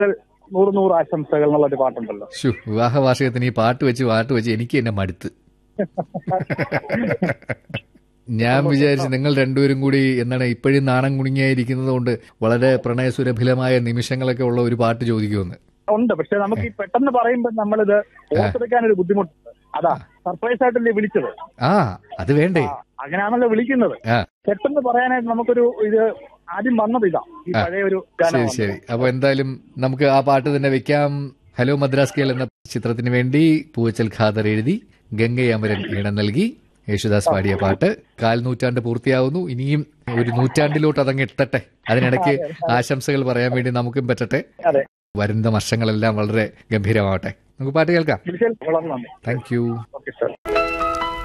നൂറ് നൂറ് ആശംസകൾ എന്നുള്ള ഒരു പാട്ടുണ്ടല്ലോ ശു വിവാഹ വാർഷികത്തിന് ഈ പാട്ട് വെച്ച് പാട്ട് വെച്ച് എനിക്ക് എന്നെ മടുത്ത് ഞാൻ വിചാരിച്ചു നിങ്ങൾ രണ്ടുപേരും കൂടി എന്താണ് ഇപ്പോഴും നാണം കുണുങ്ങിയായിരിക്കുന്നത് കൊണ്ട് വളരെ പ്രണയസുരഭിലമായ നിമിഷങ്ങളൊക്കെ ഉള്ള ഒരു പാട്ട് ചോദിക്കുമെന്ന് ഉണ്ട് പക്ഷെ നമുക്ക് ഈ പെട്ടെന്ന് പറയുമ്പോൾ നമ്മളിത് ഓർത്തെടുക്കാൻ ഒരു ബുദ്ധിമുട്ടുണ്ട് അതാ സർപ്രൈസ് ആയിട്ടല്ലേ വിളിച്ചത് ആ അത് വേണ്ടേ ആ, അങ്ങനെയാണല്ലോ വിളിക്കുന്നത് ആ പെട്ടെന്ന് പറയാനായിട്ട് നമുക്കൊരു ഇത് ആദ്യം വന്നത് ഇതാ ഈ പഴയ ഒരു ശരി ഗാനം ശരി അപ്പൊ എന്തായാലും നമുക്ക് ആ പാട്ട് തന്നെ വെക്കാം ഹലോ മദ്രാസ് കേൾ എന്ന ചിത്രത്തിന് വേണ്ടി പൂവച്ചൽ ഖാദർ എഴുതി ഗംഗയാമരൻ ഈണം നൽകി യേശുദാസ് പാടിയ പാട്ട് കാൽ നൂറ്റാണ്ട് പൂർത്തിയാവുന്നു ഇനിയും ഒരു നൂറ്റാണ്ടിലോട്ട് അതങ്ങ് എത്തട്ടെ അതിനിടയ്ക്ക് ആശംസകൾ പറയാൻ വേണ്ടി നമുക്കും പറ്റട്ടെ അതെ വരുന്ന വർഷങ്ങളെല്ലാം വളരെ ഗംഭീരമാവട്ടെ നമുക്ക് പാട്ട് കേൾക്കാം വിളിച്ചാൽ വളരെ നന്ദി താങ്ക് യു ഓക്കെ സാർ